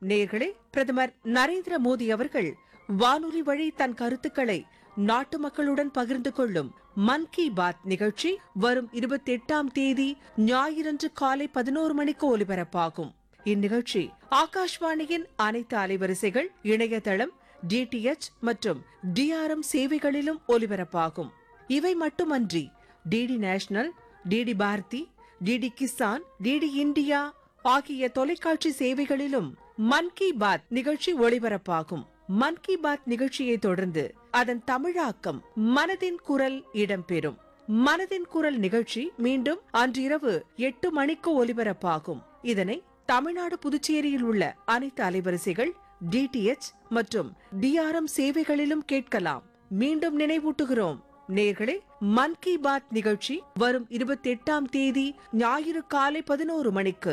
நேர்களே பிரதமர் நரேந்திர மோடி அவர்கள் வானொலி வழி தன் கருத்துக்களை நாட்டு மக்களுடன் பகிர்ந்து கொள்ளும் மன் கி பாத் நிகழ்ச்சி வரும் இருபத்தி எட்டாம் தேதி ஞாயிறன்று காலை பதினோரு மணிக்கு ஒலிபரப்பாகும் இந்நிகழ்ச்சி ஆகாஷ்வாணியின் அனைத்து அலைவரிசைகள் இணையதளம் டிடிஎச் மற்றும் டிஆர்எம் சேவைகளிலும் ஒலிபரப்பாகும் இவை மட்டுமன்றி DD national DD Bharati DD Kisan DD India ஆகிய தொலைக்காட்சி சேவைகளிலும் மன் கி பாத் நிகழ்ச்சி ஒளிபரப்பாகும் மன் கி பாத் நிகழ்ச்சியை தொடர்ந்து அதன் தமிழாக்கம் மனதின் குரல் இடம்பெறும் மனதின் குரல் நிகழ்ச்சி மீண்டும் அன்றிரவு எட்டு மணிக்கு ஒலிபரப்பாகும் இதனை தமிழ்நாடு புதுச்சேரியில் உள்ள அனைத்து அலைவரிசைகள் டிடிஎச் மற்றும் டிஆர்எம் சேவைகளிலும் கேட்கலாம் மீண்டும் நினைவூட்டுகிறோம் நேர்களே மன் கி பாத் நிகழ்ச்சி வரும் இருபத்தி எட்டாம் தேதி ஞாயிறு காலை பதினோரு மணிக்கு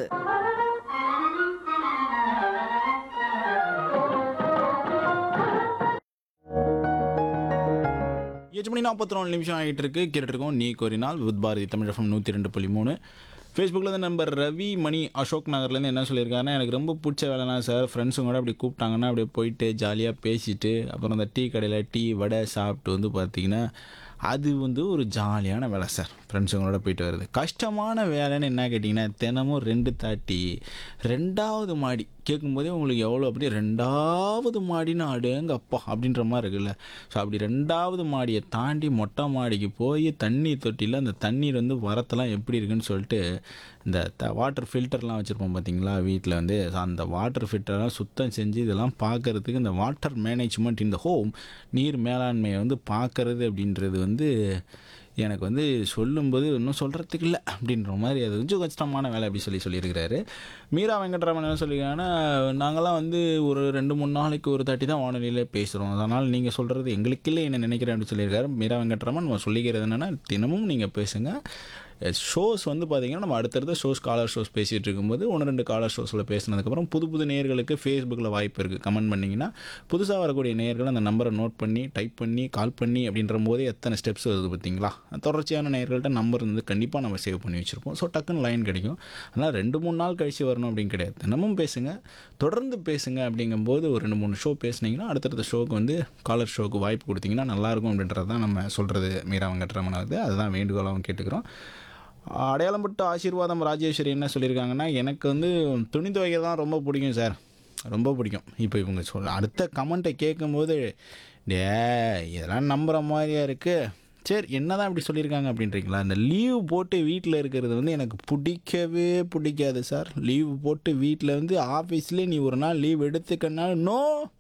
எட்டு மணி நாற்பத்தி நாலு நிமிஷம் ஆகிட்டு இருக்கு கேட்டுட்டு இருக்கோம் நீ கோரினால் வித் பாரதி தமிழ் எஃப்எம் நூற்றி ரெண்டு புள்ளி மூணு ஃபேஸ்புக்கில் வந்து நம்பர் ரவி மணி அசோக் நகர்லேருந்து என்ன சொல்லியிருக்காருன்னா எனக்கு ரொம்ப பிடிச்ச வேலைனா சார் ஃப்ரெண்ட்ஸுங்க கூட அப்படி கூப்பிட்டாங்கன்னா அப்படியே போயிட்டு ஜாலியாக பேசிட்டு அப்புறம் அந்த டீ கடையில் டீ வடை சாப்பிட்டு வந்து பார்த்தீங்கன்னா அது வந்து ஒரு ஜாலியான வேலை சார் ஃப்ரெண்ட்ஸுங்களோட போயிட்டு வருது கஷ்டமான வேலைன்னு என்ன கேட்டிங்கன்னா தினமும் ரெண்டு தாட்டி ரெண்டாவது மாடி கேட்கும்போதே உங்களுக்கு எவ்வளோ அப்படியே ரெண்டாவது மாடின்னு ஆடுங்க அப்பா அப்படின்ற மாதிரி இருக்குல்ல ஸோ அப்படி ரெண்டாவது மாடியை தாண்டி மொட்டை மாடிக்கு போய் தண்ணி தொட்டியில் அந்த தண்ணீர் வந்து வரத்தெல்லாம் எப்படி இருக்குன்னு சொல்லிட்டு இந்த த வாட்டர் ஃபில்டர்லாம் வச்சுருப்போம் பார்த்தீங்களா வீட்டில் வந்து so அந்த வாட்டர் ஃபில்டர்லாம் சுத்தம் செஞ்சு இதெல்லாம் பார்க்கறதுக்கு இந்த வாட்டர் மேனேஜ்மெண்ட் இந்த ஹோம் நீர் மேலாண்மையை வந்து பார்க்கறது அப்படின்றது வந்து எனக்கு வந்து சொல்லும்போது இன்னும் சொல்கிறதுக்கு இல்லை அப்படின்ற மாதிரி அது கொஞ்சம் கஷ்டமான வேலை அப்படி சொல்லி சொல்லியிருக்கிறாரு மீரா வெங்கட்ராமன் என்ன சொல்லியிருக்காங்கன்னா நாங்களாம் வந்து ஒரு ரெண்டு மூணு நாளைக்கு ஒரு தாட்டி தான் வானொலியில் பேசுகிறோம் அதனால் நீங்கள் சொல்கிறது எங்களுக்கு இல்லை என்ன நினைக்கிறேன் அப்படின்னு சொல்லியிருக்காரு மீரா வெங்கட்ராமன் நம்ம சொல்லிக்கிறது என்னென்னா தினமும் நீங்கள் பேசுங்க ஷோஸ் வந்து பார்த்தீங்கன்னா நம்ம அடுத்தடுத்த ஷோஸ் காலர் ஷோஸ் பேசிகிட்டு இருக்கும்போது ஒன்று ரெண்டு காலர் ஷோஸில் பேசினதுக்கப்புறம் புது புது நேர்களுக்கு ஃபேஸ்புக்கில் வாய்ப்பு இருக்குது கமெண்ட் பண்ணிங்கன்னா புதுசாக வரக்கூடிய நேர்கள் அந்த நம்பரை நோட் பண்ணி டைப் பண்ணி கால் பண்ணி அப்படின்ற போது எத்தனை ஸ்டெப்ஸ் வருது பார்த்தீங்களா தொடர்ச்சியான நேர்கள்ட்ட நம்பர் வந்து கண்டிப்பாக நம்ம சேவ் பண்ணி வச்சுருப்போம் ஸோ டக்குன்னு லைன் கிடைக்கும் அதனால் ரெண்டு மூணு நாள் கழிச்சு வரணும் அப்படின்னு கிடையாது தினமும் பேசுங்க தொடர்ந்து பேசுங்க அப்படிங்கும்போது ஒரு ரெண்டு மூணு ஷோ பேசுனீங்கன்னா அடுத்தடுத்த ஷோக்கு வந்து காலர் ஷோக்கு வாய்ப்பு கொடுத்தீங்கன்னா நல்லாயிருக்கும் அப்படின்றது தான் நம்ம சொல்கிறது மீரா வெங்கட்ரமனாவது அதுதான் வேண்டுகோளாகவும் கேட்டுக்கிறோம் அடையாளம்பட்டு ஆசீர்வாதம் ராஜேஸ்வரி என்ன சொல்லியிருக்காங்கன்னா எனக்கு வந்து துணி துவைக்க தான் ரொம்ப பிடிக்கும் சார் ரொம்ப பிடிக்கும் இப்போ இவங்க சொல் அடுத்த கமெண்ட்டை கேட்கும்போது டே இதெல்லாம் நம்புகிற மாதிரியா இருக்குது சரி என்னதான் இப்படி சொல்லியிருக்காங்க அப்படின்றீங்களா இந்த லீவ் போட்டு வீட்டில் இருக்கிறது வந்து எனக்கு பிடிக்கவே பிடிக்காது சார் லீவ் போட்டு வீட்டில் வந்து ஆஃபீஸ்லேயே நீ ஒரு நாள் லீவ் எடுத்துக்கன்னா நோ